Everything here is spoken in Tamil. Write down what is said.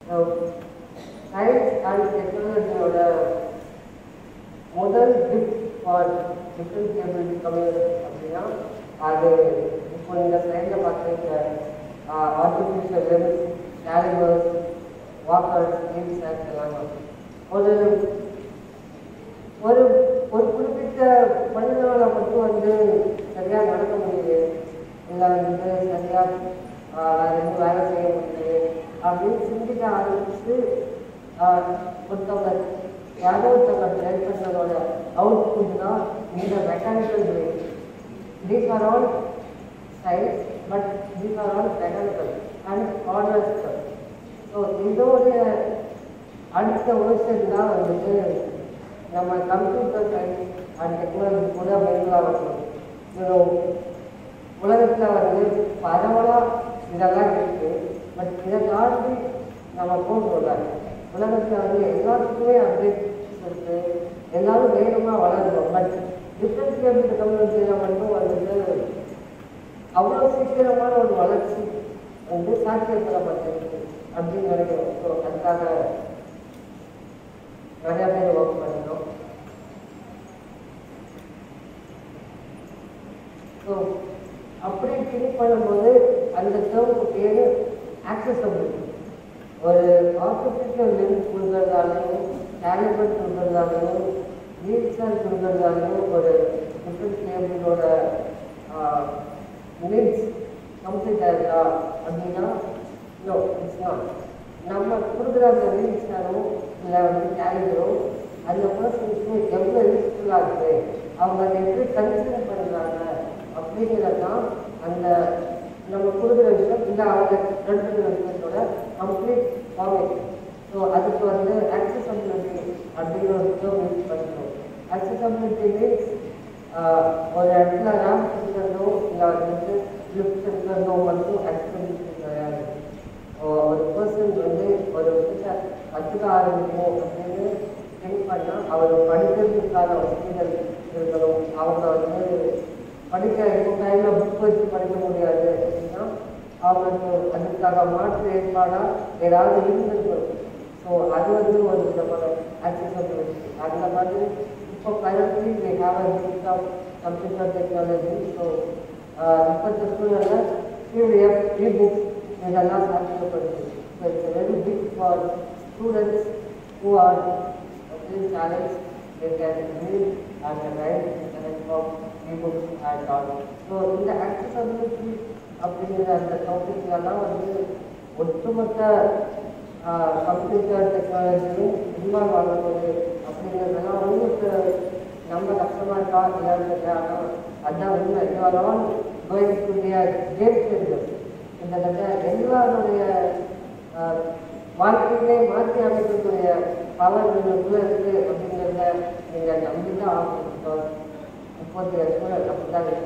சயின்ஸ் அண்ட் டெக்னாலஜியோட முதல் gift for different capability community அப்படின்னா அது இப்போ இந்த சைடில் பார்க்குறீங்க artificial limbs calipers walkers games எல்லாம் ஒரு ஒரு ஒரு குறிப்பிட்ட மனிதனால மட்டும் வந்து சரியா நடக்க முடியல இல்லை வந்து சரியா ஆஹ், வேற எதுவும் வேலை செய்ய முடியல அப்படின்னு சிந்திக்க ஆரம்பிச்சு ஆஹ், ஒருத்தவங்க யாரோ ஒருத்தவங்க ட்ரை பண்ணதோட அவுட்புட் தான் இந்த mechanical brain these are all science but these are all mechanical and orders so இதோடைய அடுத்த வருஷம் தான் வந்துட்டு நம்ம கம்ப்யூட்டர் சயின்ஸ் அண்ட் டெக்னாலஜி கூட மெயினாக உலகத்தில் வந்து பரவலாக இதெல்லாம் இருக்கு பட் இதை தாண்டி நம்ம போகல உலகத்தில் வந்து எல்லாத்துக்குமே அப்டேட்ஸ் இருக்கு எல்லாரும் வேகமாக வளர்றோம் பட் டிஃப்ரென்ஸ் கேபிள் டெக்னாலஜியில் மட்டும் வந்துட்டு அவ்வளோ சீக்கிரமான ஒரு வளர்ச்சி வந்து சாத்தியப்படப்பட்டிருக்கு அப்படின்னு நினைக்கிறோம் ஸோ அதுக்காக நிறைய பேர் ஒர்க் பண்ணினோம் ஸோ அப்படி திங்க் பண்ணும்போது அந்த டேர்முக்கு பேர் ஆக்சசபிலிட்டி ஒரு ஆர்டிஃபிஷியல் லிங்க் கொடுக்கறதாலையும் கேலிபர் கொடுக்கறதாலையும் வீல்சேர் கொடுக்கறதாலையும் ஒரு டிஃப்ரெண்ட் கேபிளோட நீட்ஸ் கம்ப்ளீட் ஆயிருக்கா அப்படின்னா நோ இட்ஸ் நாட் நம்ம கொடுக்குற அந்த வீல் சேரும் இல்லை வந்து கேலிபரோ அந்த பர்சனுக்கு எவ்வளோ யூஸ்ஃபுல்லாக இருக்குது அவங்க அதை எப்படி கன்சிடர் பண்ணுறாங்க அப்படிங்கிறது தான் அந்த நம்ம கொடுக்குற விஷயம் இல்லை அவங்க எடுத்துக்கிற விஷயத்தோட கம்ப்ளீட் ஃபார்மேட் ஸோ அதுக்கு வந்து accessibility அப்படிங்கிற ஒரு term யூஸ் பண்ணுறோம் accessibility மீன்ஸ் ஒரு இடத்துல ரேம்ப் இருக்கிறதோ இல்லை வந்துட்டு லிஃப்ட் இருக்கிறதோ மட்டும் accessibility கிடையாது ஒரு பர்சன் வந்து ஒரு விஷயத்தை கற்றுக்க ஆரம்பிக்கணும் அப்படின்னு திங்க் பண்ணால் அவர் படிக்கிறதுக்கான வசதிகள் இருக்கணும் அவங்க வந்து படிக்க இப்போ டைமில் புக் வச்சு படிக்க முடியாது அப்படின்னா அவங்களுக்கு அதுக்காக மாற்று ஏற்பாடாக ஏதாவது இருந்திருக்கணும் ஸோ அது வந்து ஒரு விதமான accessibility அந்த மாதிரி இப்போ currently we have a mix of computer technology so இப்போத்த சூழலில் பிடிஎஃப் இ-புக்ஸ் இதெல்லாம் சாத்தியப்படுது so it's very big for students who are feel challenge they can read and write in the help of e-books and all. So இந்த accessibility அப்படிங்கிற அந்த டாபிக்லலாம் வந்து ஒட்டுமொத்த கம்ப்யூட்டர் டெக்னாலஜியும் இன்வால்வ் ஆகும்போது அப்படிங்கிறதெல்லாம் உங்களுக்கு நம்ம கஷ்டமாக இருக்கா இல்லைன்னு தெரியல ஆனால் அதான் உண்மை you're all going to be game changer கிட்டத்தட்ட எல்லாருடைய ஆஹ், வாழ்க்கையிலே மாற்றி அமைக்கக்கூடிய பவர் உங்களுக்குள்ள இருக்கு அப்படிங்கிறத நீங்கள் நம்பி தான் ஆகணும் Because இப்போதைய சூழல் அப்படிதான் இருக்கு